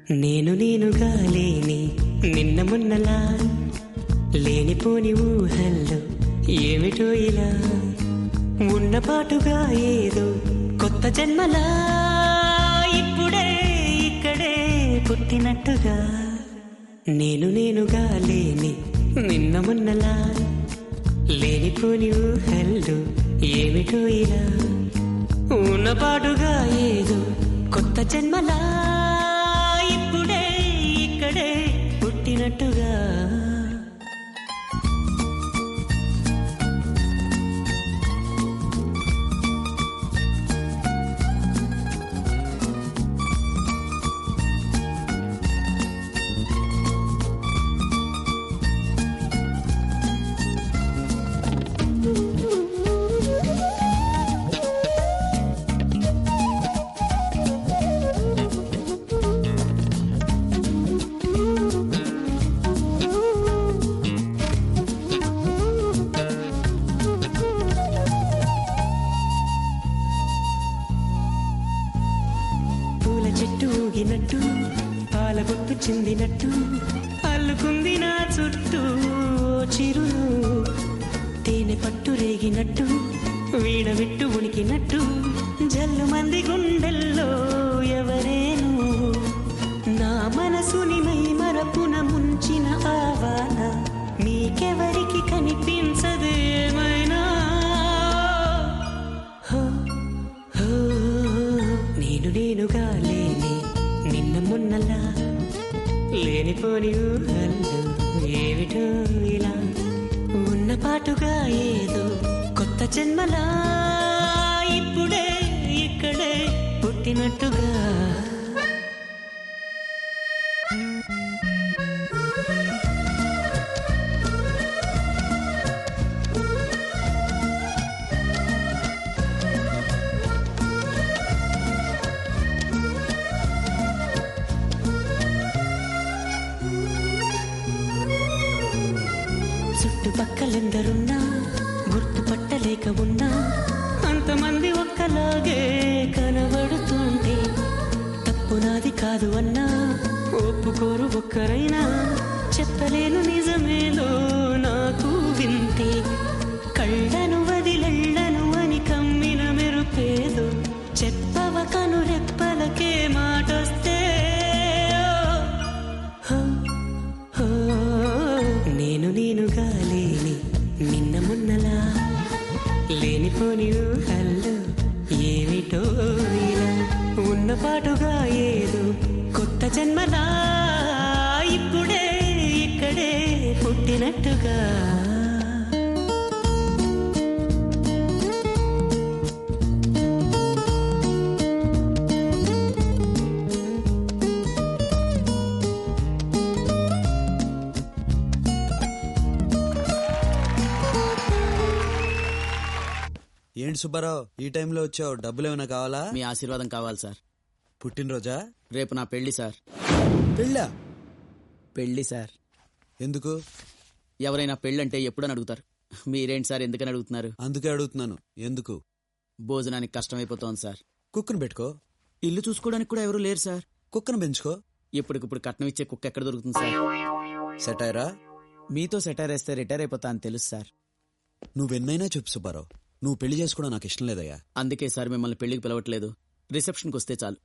నేను నేనుగా లేని నిన్న మొన్నలా లేనిపోని ఊహల్లో ఏమిటో ఇలా ఉన్నపాటుగా ఏదో కొత్త జన్మలా ఇప్పుడే ఇక్కడే పుట్టినట్టుగా నేను నేనుగా లేని నిన్న మొన్నలా లేనిపోని ఊహల్లో ఏమిటో ఇలా ఉన్నపాటుగా ఏదో కొత్త జన్మలా ఇప్పుడే ఇక్కడే పుట్టినట్టుగా పూల చెట్టు ఊగినట్టు పాల బొట్టు చిందినట్టు అల్లుకుంది నా చుట్టూ ఓ చిరును తేనె పట్టు రేగినట్టు వీడవిట్టు ఉనికినట్టు జల్లు మంది గుండెల్లో ఎవరేను నా మనసుని మై మరపున ముంచిన ఆవాన మీకెవరికి కనిపించదు ఏమైనా హో హో, నేను నేనుగా లేని నిన్న మొన్నలా లేనిపోని ఊహల్లో ఏమిటో ఇలా ఉన్న పాటుగా ఏదో కొత్త జన్మలా ఇప్పుడే ఇక్కడే పుట్టినట్టుగా చుట్టుపక్కలెందరున్నా గుర్తుపట్టలేక ఉన్నా అంతమంది ఒక్కలాగే కనబడుతుంటే తప్పు నాది కాదు అన్నా ఒప్పుకోరు ఒక్కరైనా చెప్పలేను నిజమేలో నాకు వింటే కళ్ళను వదిలెళ్ళను అని కమ్మిన మెరుపేదో చెప్పవ కను రెప్పలకే మాటొస్తే ఓ, ఓ, నేను నేనుగా లేని నిన్న మొన్నలా లేనిపోని ఊహల్లో ఏమిటో ఇలా ఉన్న పాటుగా ఏదో కొత్త జన్మలా ఇప్పుడే ఇక్కడే పుట్టినట్టుగా ఏంటి సుబ్బారావు ఈ టైంలో వచ్చావు డబ్బులు ఏమైనా కావాలా మీ ఆశీర్వాదం కావాలి సార్ పుట్టినరోజా రేపు నా పెళ్లి సార్ పెళ్ళా పెళ్లి సార్ ఎందుకు ఎవరైనా పెళ్ళంటే ఎప్పుడని అడుగుతారు మీరేంటి సార్ ఎందుకని అడుగుతున్నారు అందుకే అడుగుతున్నాను ఎందుకు భోజనానికి కష్టమైపోతోంది సార్ కుక్కను పెట్టుకో ఇల్లు చూసుకోవడానికి కూడా ఎవరు లేరు సార్ కుక్కను పెంచుకో ఇప్పటికిప్పుడు కట్నం ఇచ్చే కుక్క ఎక్కడ దొరుకుతుంది సార్ సెటైరా మీతో సెటైర్ వేస్తే రిటైర్ అయిపోతా అని తెలుసు సార్ నువ్వెన్నైనా చెప్పు సుబ్బారావు నువ్వు పెళ్లి చేసుకోవడం నాకు ఇష్టం లేదయ్యా అందుకే సార్ మిమ్మల్ని పెళ్లికి పిలవట్లేదు రిసెప్షన్కి వస్తే చాలు